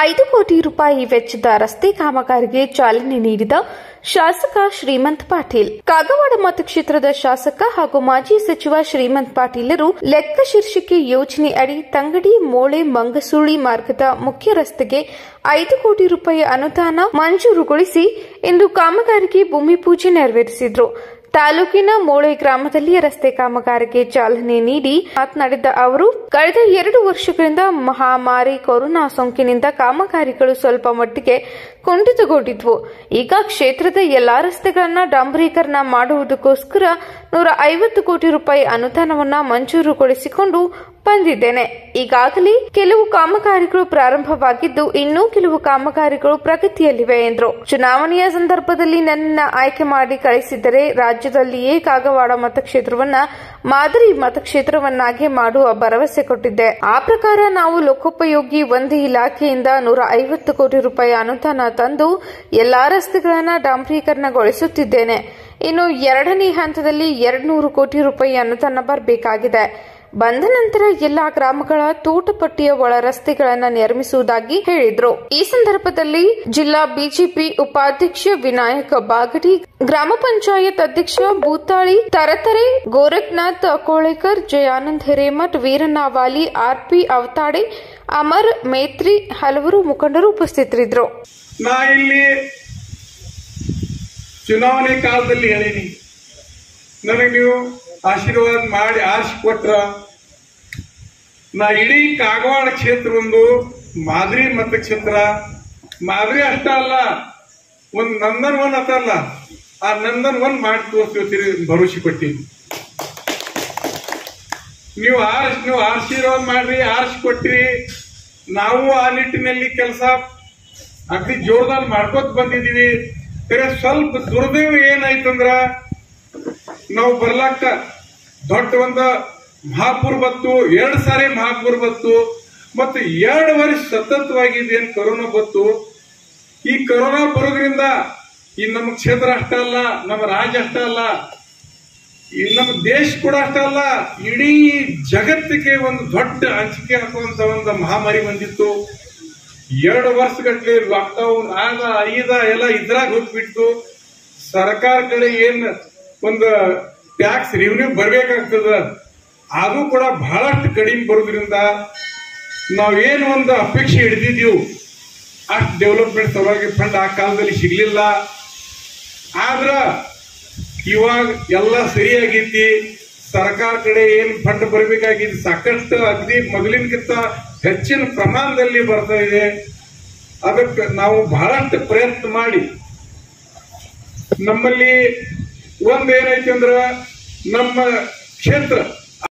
ಐದು ಕೋಟಿ ರೂಪಾಯಿ ವೆಚ್ಚದ ರಸ್ತೆ ಕಾಮಗಾರಿಗೆ ಚಾಲನೆ ನೀಡಿದ ಶಾಸಕ ಶ್ರೀಮಂತ್ ಪಾಟೀಲ್ ಕಾಗವಾಡ ಮತಕ್ಷೇತ್ರದ ಶಾಸಕ ಹಾಗೂ ಮಾಜಿ ಸಚಿವ ಶ್ರೀಮಂತ್ ಪಾಟೀಲರು ಲೆಕ್ಕ ಶೀರ್ಷಿಕೆ ಯೋಜನೆ ಅಡಿ ತಂಗಡಿ ಮೋಳೆ ಮಂಗಸೂಳಿ ಮಾರ್ಗದ ಮುಖ್ಯ ರಸ್ತೆಗೆ ಐದು ಕೋಟಿ ರೂಪಾಯಿ ಅನುದಾನ ಮಂಜೂರುಗೊಳಿಸಿ ಇಂದು ಕಾಮಗಾರಿಗೆ ಭೂಮಿ ಪೂಜೆ ನೆರವೇರಿಸಿದ್ರು ತಾಲೂಕಿನ ಮೋಳೆ ಗ್ರಾಮದಲ್ಲಿ ರಸ್ತೆ ಕಾಮಗಾರಿಗೆ ಚಾಲನೆ ನೀಡಿ ಮಾತನಾಡಿದ ಅವರು ಕಳೆದ ಎರಡು ವರ್ಷಗಳಿಂದ ಮಹಾಮಾರಿ ಕೊರೋನಾ ಸೋಂಕಿನಿಂದ ಕಾಮಗಾರಿಗಳು ಸ್ವಲ್ಪ ಮಟ್ಟಿಗೆ ಕುಂಠಿತಗೊಂಡಿದ್ವು ಈಗ ಕ್ಷೇತ್ರದ ಎಲ್ಲಾ ರಸ್ತೆಗಳನ್ನ ಡಾಂಬರೀಕರಣ ಮಾಡುವುದಕ್ಕೋಸ್ಕರ ನೂರ ಐವತ್ತು ಕೋಟಿ ರೂಪಾಯಿ ಅನುದಾನವನ್ನ ಮಂಜೂರುಗೊಳಿಸಿಕೊಂಡು ಬಂದಿದ್ದೇನೆ ಈಗಾಗಲೇ ಕೆಲವು ಕಾಮಗಾರಿಗಳು ಪ್ರಾರಂಭವಾಗಿದ್ದು ಇನ್ನೂ ಕೆಲವು ಕಾಮಗಾರಿಗಳು ಪ್ರಗತಿಯಲ್ಲಿವೆ ಎಂದರು ಚುನಾವಣೆಯ ಸಂದರ್ಭದಲ್ಲಿ ನನ್ನ ಆಯ್ಕೆ ಮಾಡಿ ಕಳಿಸಿದರೆ ರಾಜ್ಯದಲ್ಲಿಯೇ ಕಾಗವಾಡ ಮತಕ್ಷೇತ್ರವನ್ನ ಮಾದರಿ ಮತಕ್ಷೇತ್ರವನ್ನಾಗಿ ಮಾಡುವ ಭರವಸೆ ಕೊಟ್ಟಿದ್ದೆ ಆ ಪ್ರಕಾರ ನಾವು ಲೋಕೋಪಯೋಗಿ ಒಂದು ಇಲಾಖೆಯಿಂದ ನೂರ ಐವತ್ತು ಕೋಟಿ ರೂಪಾಯಿ ಅನುದಾನ ತಂದು ಎಲ್ಲಾ ರಸ್ತೆಗಳನ್ನ ಡಾಂಬರೀಕರಣಗೊಳಿಸುತ್ತಿದ್ದೇನೆ ಇನ್ನು ಎರಡನೇ ಹಂತದಲ್ಲಿ ಎರಡ್ನೂರು ಕೋಟಿ ರೂಪಾಯಿ ಅನುದಾನ ಬರಬೇಕಾಗಿದೆ ಬಂದ ನಂತರ ಎಲ್ಲಾ ಗ್ರಾಮಗಳ ತೋಟಪಟ್ಟಿಯ ಒಳ ರಸ್ತೆಗಳನ್ನು ನಿರ್ಮಿಸುವುದಾಗಿ ಹೇಳಿದ್ರು ಈ ಸಂದರ್ಭದಲ್ಲಿ ಜಿಲ್ಲಾ ಬಿಜೆಪಿ ಉಪಾಧ್ಯಕ್ಷ ವಿನಾಯಕ ಬಾಗಡಿ ಗ್ರಾಮ ಪಂಚಾಯತ್ ಅಧ್ಯಕ್ಷ ಭೂತಾಳಿ ತರತರೆ ಗೋರಖ್ನಾಥ್ ಕೋಳೇಕರ್ ಜಯಾನಂದ್ ಹಿರೇಮಠ್ ವೀರನಾವಾಲಿ ಆರ್ಪಿ ಅವತಾಡೆ ಅಮರ್ ಮೇತ್ರಿ ಹಲವರು ಮುಖಂಡರು ಉಪಸ್ಥಿತರಿದ್ದರು ನಾ ಇಲ್ಲಿ ಚುನಾವಣೆ ಕಾಲದಲ್ಲಿ ಹೇಳೀನಿ ನನಗೆ ನೀವು ಆಶೀರ್ವಾದ ಮಾಡಿ ಆರಿಸಿ ಕೊಟ್ರ ನಾ ಇಡೀ ಕಾಗವಾಡ ಕ್ಷೇತ್ರ ಒಂದು ಮಾದರಿ ಮತಕ್ಷೇತ್ರ ಮಾದರಿ ಅಷ್ಟ ಅಲ್ಲ ಒಂದ್ ನಂದನ್ ಒನ್ ಅಲ್ಲ ಆ ನಂದನ್ ಒನ್ ಮಾಡಿ ತೋರಿಸ್ತೀವಿ ಭರವಸೆ ಕೊಟ್ಟಿನಿ ನೀವು ಆರಿಸ್ ನೀವು ಆಶೀರ್ವಾದ ಮಾಡ್ರಿ ಆರಿಸಿ ಕೊಟ್ರಿ ನಾವು ಆ ನಿಟ್ಟಿನಲ್ಲಿ ಕೆಲಸ ಅಗ್ದಿ ಜೋರದಲ್ಲಿ ಮಾಡ್ಕೋತ ಬಂದಿದೀವಿ ಬೇರೆ ಸ್ವಲ್ಪ ದುರ್ದೈವ ಏನಾಯ್ತಂದ್ರ ನಾವು ಬರ್ಲಾಕ ದೊಡ್ಡ ಒಂದು ಮಹಾಪುರ್ ಬತ್ತು ಎರಡು ಸಾರಿ ಮಹಾಪುರ್ ಬತ್ತು ಮತ್ತು ಎರಡು ವರ್ಷ ಸತತವಾಗಿ ಏನ್ ಕೊರೋನಾ ಬತ್ತು ಈ ಕೊರೋನಾ ಬರೋದ್ರಿಂದ ಈ ನಮ್ಮ ಕ್ಷೇತ್ರ ಅಷ್ಟ ಅಲ್ಲ ನಮ್ಮ ರಾಜ್ಯ ಅಷ್ಟ ಅಲ್ಲ ಈ ನಮ್ಮ ದೇಶ ಕೂಡ ಅಷ್ಟ ಅಲ್ಲ ಇಡೀ ಜಗತ್ತಿಗೆ ಒಂದು ದೊಡ್ಡ ಅಂಚಿಕೆ ಹಾಕುವಂತ ಒಂದು ಮಹಾಮಾರಿ ಬಂದಿತ್ತು ಎರಡು ವರ್ಷಗಟ್ಲೆ ಲಾಕ್ಡೌನ್ ಆಗ ಐದ ಎಲ್ಲ ಇದ್ರಾಗ ಹೋಗ್ಬಿಟ್ಟು ಸರ್ಕಾರ ಕಡೆ ಏನ್ ಒಂದು ಟ್ಯಾಕ್ಸ್ ರೆವಿನ್ಯೂ ಬರ್ಬೇಕಾಗ್ತದ ಅದು ಕೂಡ ಬಹಳಷ್ಟು ಕಡಿಮೆ ಬರೋದ್ರಿಂದ ನಾವೇನು ಒಂದು ಅಪೇಕ್ಷೆ ಹಿಡಿದಿದ್ದೀವಿ ಅಷ್ಟು ಡೆವಲಪ್ಮೆಂಟ್ ಸಲುವಾಗಿ ಫಂಡ್ ಆ ಕಾಲದಲ್ಲಿ ಸಿಗ್ಲಿಲ್ಲ ಆದ್ರ ಇವಾಗ ಎಲ್ಲ ಸರಿಯಾಗೈತಿ ಸರ್ಕಾರ ಕಡೆ ಏನ್ ಫಂಡ್ ಬರಬೇಕಾಗಿದ್ದು ಸಾಕಷ್ಟು ಅಗದಿ ಮೊದಲಿನಕ್ಕಿಂತ ಹೆಚ್ಚಿನ ಪ್ರಮಾಣದಲ್ಲಿ ಬರ್ತಾ ಇದೆ ಅದಕ್ಕೆ ನಾವು ಬಹಳಷ್ಟು ಪ್ರಯತ್ನ ಮಾಡಿ ನಮ್ಮಲ್ಲಿ ಒಂದ್ ಏನೈತಿ ಅಂದ್ರ ನಮ್ಮ ಕ್ಷೇತ್ರ